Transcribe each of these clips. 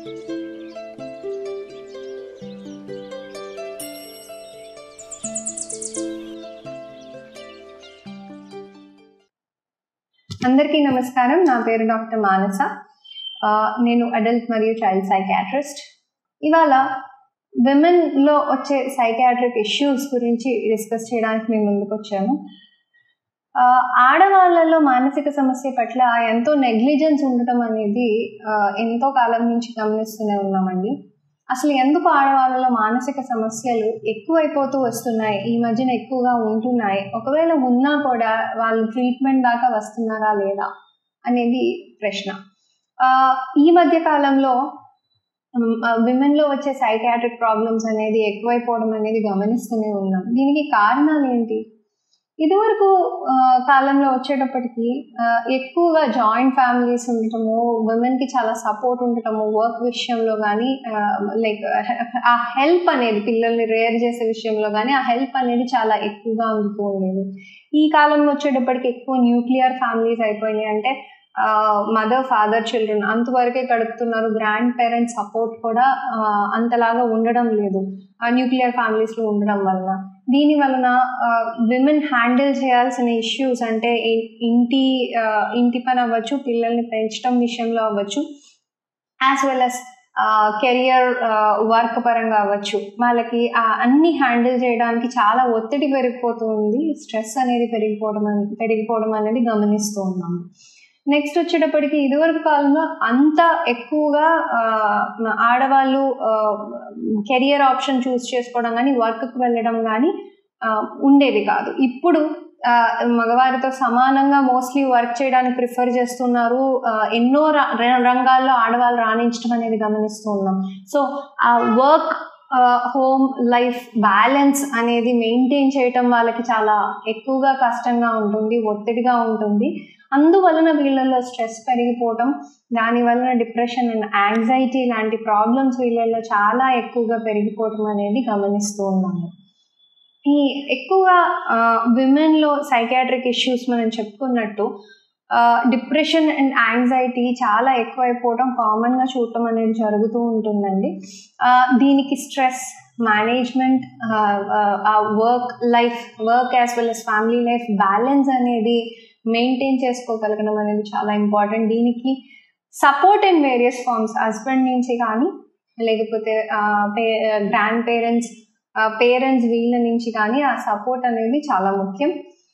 అందరికీ నమస్కారం నా పేరు డాక్టర్ మానస ఆ, నేను అడల్ట్ మరియు చైల్డ్ సైకాట్రిస్ట్ ఇవాళ విమెన్లో వచ్చే సైకాట్రిక్ ఇష్యూస్ గురించి డిస్కస్ చేయడానికి మేము ముందుకు వచ్చాము ఆ, ఆడవాళ్ళలో మానసిక సమస్య పట్ల ఎంతో నెగ్లిజెన్స్ ఉండటం అనేది ఆ, ఎంతో కాలం నుంచి గమనిస్తూనే ఉన్నామండి అసలు ఎందుకు ఆడవాళ్ళలో మానసిక సమస్యలు ఎక్కువైపోతూ వస్తున్నాయి ఈ మధ్యన ఎక్కువగా ఉంటున్నాయి ఒకవేళ ఉన్నా కూడా వాళ్ళు ట్రీట్మెంట్ దాకా వస్తున్నారా లేదా అనేది ప్రశ్న ఆ, ఈ మధ్య కాలంలో విమెన్లో వచ్చే సైకాట్రిక్ ప్రాబ్లమ్స్ అనేది ఎక్కువైపోవడం అనేది గమనిస్తూనే ఉన్నాం దీనికి కారణాలు ఏంటి ఇదివరకు ఆ, కాలంలో వచ్చేటప్పటికి ఆ, ఎక్కువగా జాయింట్ ఫ్యామిలీస్ ఉండటము ఉమెన్కి చాలా సపోర్ట్ ఉండటము వర్క్ విషయంలో కానీ లైక్ ఆ హెల్ప్ అనేది పిల్లల్ని రేర్ చేసే విషయంలో కానీ ఆ హెల్ప్ అనేది చాలా ఎక్కువగా ఉంటూ ఉండేది ఈ కాలంలో వచ్చేటప్పటికి ఎక్కువ న్యూక్లియర్ ఫ్యామిలీస్ అయిపోయినాయి అంటే మదర్ ఫాదర్ చిల్డ్రన్ అంతవరకే గడుపుతున్నారు గ్రాండ్ పేరెంట్స్ సపోర్ట్ కూడా ఆ, అంతలాగా ఉండడం లేదు ఆ న్యూక్లియర్ ఫ్యామిలీస్లో ఉండడం వలన దీని వలన విమెన్ హ్యాండిల్ చేయాల్సిన ఇష్యూస్ అంటే ఇ- ఇంటి ఆ, ఇంటి పని అవ్వచ్చు పిల్లల్ని పెంచడం విషయంలో అవ్వచ్చు as well as career work పరంగా అవ్వచ్చు వాళ్ళకి ఆ అన్ని హ్యాండిల్ చేయడానికి చాలా ఒత్తిడి పెరిగిపోతూ ఉంది స్ట్రెస్ అనేది పెరిగిపోవడం అన్- పెరిగిపోవడం అనేది గమనిస్తూ ఉన్నాము నెక్స్ట్ వచ్చేటప్పటికి ఇదివరకు కాలంలో అంత ఎక్కువగా ఆ, ఆడవాళ్ళు కెరియర్ ఆప్షన్ చూస్ చేసుకోవడం కానీ వర్క్కి వెళ్ళడం కానీ ఆ, ఉండేది కాదు ఇప్పుడు ఆ, మగవారితో సమానంగా మోస్ట్లీ వర్క్ చేయడానికి ప్రిఫర్ చేస్తున్నారు ఆ, ఎన్నో ర- ర- రంగాల్లో ఆడవాళ్ళు రాణించడం అనేది గమనిస్తూ ఉన్నాం సో ఆ వర్క్ హోమ్ లైఫ్ బ్యాలెన్స్ అనేది మెయింటైన్ చేయటం వాళ్ళకి చాలా ఎక్కువగా కష్టంగా ఉంటుంది ఒత్తిడిగా ఉంటుంది అందువలన వీళ్ళల్లో స్ట్రెస్ పెరిగిపోవటం దాని వలన డిప్రెషన్ అండ్ యాంగ్జైటీ లాంటి ప్రాబ్లమ్స్ వీళ్ళల్లో చాలా ఎక్కువగా పెరిగిపోవటం అనేది గమనిస్తూ ఉన్నాము ఈ ఎక్కువగా విమెన్లో సైకాట్రిక్ ఇష్యూస్ మనం చెప్పుకున్నట్టు డిప్రెషన్ అండ్ యాంగ్జైటీ చాలా ఎక్కువైపోవడం కామన్గా చూడటం అనేది జరుగుతూ ఉంటుందండి ఆ, దీనికి stress management work life work as well as family life balance అనేది మెయింటైన్ చేసుకోగలగడం అనేది చాలా ఇంపార్టెంట్ దీనికి support in various forms husband నుంచి కానీ లేకపోతే గ్రాండ్ పేరెంట్స్ పేరెంట్స్ వీళ్ళ నుంచి కానీ ఆ సపోర్ట్ అనేది చాలా ముఖ్యం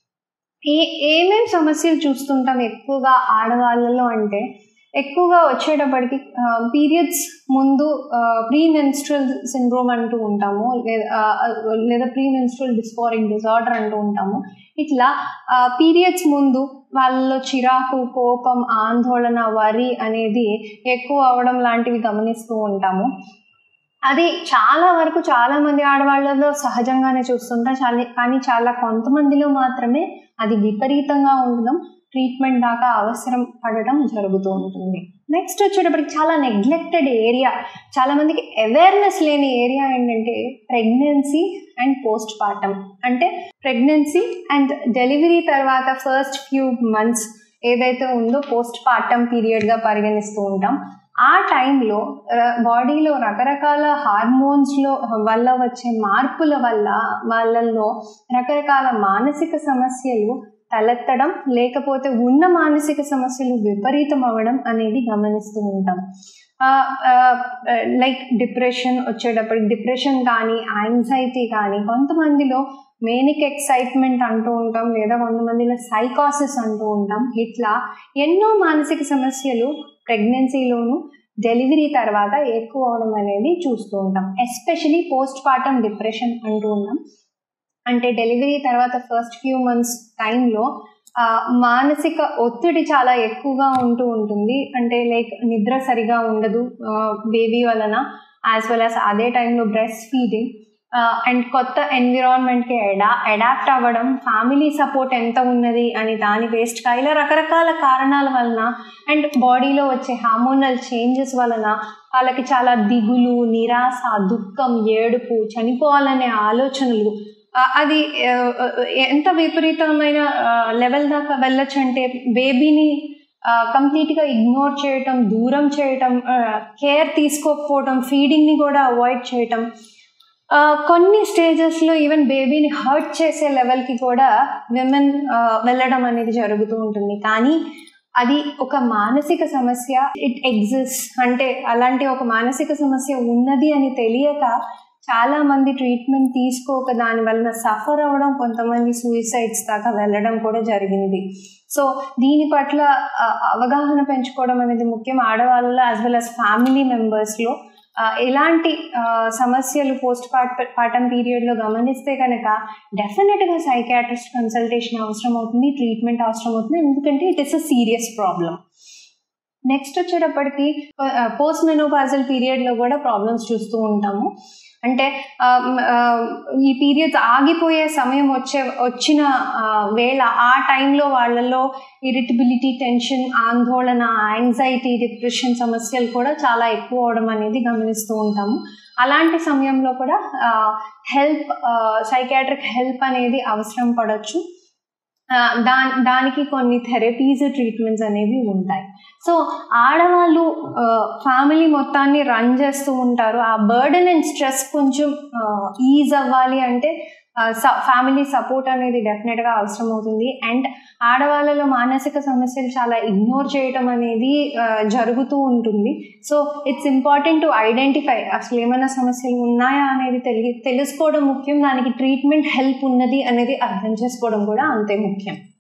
ఏ ఏమేం సమస్యలు చూస్తుంటాం ఎక్కువగా ఆడవాళ్ళలో అంటే ఎక్కువగా వచ్చేటప్పటికి పీరియడ్స్ ముందు ప్రీ మెన్స్ట్రల్ సిండ్రోమ్ అంటూ ఉంటాము లేదా ఆ, లేదా ప్రీ మెన్స్ట్రల్ డిస్ఫారింగ్ డిజార్డర్ అంటూ ఉంటాము ఇట్లా పీరియడ్స్ ముందు వాళ్ళలో చిరాకు కోపం ఆందోళన వరి అనేది ఎక్కువ అవడం లాంటివి గమనిస్తూ ఉంటాము అది చాలా వరకు చాలా మంది ఆడవాళ్ళలో సహజంగానే చూస్తుంటాం చాలా కానీ చాలా కొంతమందిలో మాత్రమే అది విపరీతంగా ఉండడం ట్రీట్మెంట్ దాకా అవసరం పడడం జరుగుతూ ఉంటుంది నెక్స్ట్ వచ్చేటప్పటికి చాలా నెగ్లెక్టెడ్ ఏరియా చాలా మందికి అవేర్నెస్ లేని ఏరియా ఏంటంటే ప్రెగ్నెన్సీ అండ్ పోస్ట్ పార్టమ్ అంటే ప్రెగ్నెన్సీ అండ్ డెలివరీ తర్వాత ఫస్ట్ ఫ్యూ మంత్స్ ఏదైతే ఉందో పోస్ట్ పార్టమ్ పీరియడ్గా పరిగణిస్తూ ఉంటాం ఆ టైంలో బాడీలో రకరకాల హార్మోన్స్లో వల్ల వచ్చే మార్పుల వల్ల వాళ్ళల్లో రకరకాల మానసిక సమస్యలు తలెత్తడం లేకపోతే ఉన్న మానసిక సమస్యలు విపరీతం అవ్వడం అనేది గమనిస్తూ ఉంటాం లైక్ డిప్రెషన్ వచ్చేటప్పటికి డిప్రెషన్ కానీ యాంగ్జైటీ కానీ కొంతమందిలో మేనిక్ ఎక్సైట్మెంట్ అంటూ ఉంటాం లేదా కొంతమందిలో సైకాసిస్ అంటూ ఉంటాం ఇట్లా ఎన్నో మానసిక సమస్యలు ప్రెగ్నెన్సీలోను డెలివరీ తర్వాత ఎక్కువ అవడం అనేది చూస్తూ ఉంటాం ఎస్పెషలీ పోస్ట్ పార్టమ్ డిప్రెషన్ అంటూ ఉన్నాం అంటే డెలివరీ తర్వాత ఫస్ట్ ఫ్యూ మంత్స్ టైంలో మానసిక ఒత్తిడి చాలా ఎక్కువగా ఉంటూ ఉంటుంది అంటే లైక్ నిద్ర సరిగా ఉండదు బేబీ వలన యాజ్ వెల్ యాజ్ అదే టైంలో బ్రెస్ట్ ఫీడింగ్ అండ్ కొత్త ఎన్విరాన్మెంట్కి ఎడా అడాప్ట్ అవ్వడం ఫ్యామిలీ సపోర్ట్ ఎంత ఉన్నది అని దాని వేస్ట్గా ఇలా రకరకాల కారణాల వలన అండ్ బాడీలో వచ్చే హార్మోనల్ చేంజెస్ వలన వాళ్ళకి చాలా దిగులు నిరాశ దుఃఖం ఏడుపు చనిపోవాలనే ఆలోచనలు ఆ, అది ఆ, ఎంత విపరీతమైన లెవెల్ దాకా వెళ్ళొచ్చు అంటే బేబీని కంప్లీట్గా ఇగ్నోర్ చేయటం దూరం చేయటం కేర్ తీసుకోకపోవటం ఫీడింగ్ని కూడా అవాయిడ్ చేయటం కొన్ని స్టేజెస్లో ఈవెన్ బేబీని హర్ట్ చేసే లెవెల్కి కూడా విమెన్ వెళ్ళడం అనేది జరుగుతూ ఉంటుంది కానీ అది ఒక మానసిక సమస్య ఇట్ ఎగ్జిస్ట్ అంటే అలాంటి ఒక మానసిక సమస్య ఉన్నది అని తెలియక చాలా మంది ట్రీట్మెంట్ తీసుకోక దాని వలన సఫర్ అవ్వడం కొంతమంది సూయిసైడ్స్ దాకా వెళ్ళడం కూడా జరిగింది సో దీని పట్ల అవగాహన పెంచుకోవడం అనేది ముఖ్యం ఆడవాళ్ళలో యాజ్ వెల్ అస్ ఫ్యామిలీ మెంబర్స్లో ఎలాంటి సమస్యలు పోస్ట్ పార్ట్ పార్టమ్ పీరియడ్లో గమనిస్తే కనుక డెఫినెట్గా సైకాట్రిస్ట్ కన్సల్టేషన్ అవసరం అవుతుంది ట్రీట్మెంట్ అవసరం అవుతుంది ఎందుకంటే it is a serious problem next వచ్చేటప్పటికి పోస్ట్ మెనోపాజల్ పీరియడ్లో కూడా ప్రాబ్లమ్స్ చూస్తూ ఉంటాము అంటే ఈ పీరియడ్స్ ఆగిపోయే సమయం వచ్చే వచ్చిన వేళ ఆ టైంలో వాళ్ళలో ఇరిటబిలిటీ టెన్షన్ ఆందోళన యాంగ్జైటీ డిప్రెషన్ సమస్యలు కూడా చాలా ఎక్కువ అవడం అనేది గమనిస్తూ ఉంటాము అలాంటి సమయంలో కూడా హెల్ప్ సైకాట్రిక్ హెల్ప్ అనేది అవసరం పడవచ్చు దా దానికి కొన్ని థెరపీస్ ట్రీట్మెంట్స్ అనేవి ఉంటాయి సో ఆడవాళ్ళు ఫ్యామిలీ మొత్తాన్ని రన్ చేస్తూ ఉంటారు ఆ బర్డన్ అండ్ స్ట్రెస్ కొంచెం ఈజ్ అవ్వాలి అంటే ఫ్యామిలీ సపోర్ట్ అనేది డెఫినెట్గా అవసరం అవుతుంది అండ్ ఆడవాళ్ళలో మానసిక సమస్యలు చాలా ఇగ్నోర్ చేయటం అనేది జరుగుతూ ఉంటుంది so it's important to identify అసలు ఏమైనా సమస్యలు ఉన్నాయా అనేది తెలి తెలుసుకోవడం ముఖ్యం దానికి ట్రీట్మెంట్ హెల్ప్ ఉన్నది అనేది అర్థం చేసుకోవడం కూడా అంతే ముఖ్యం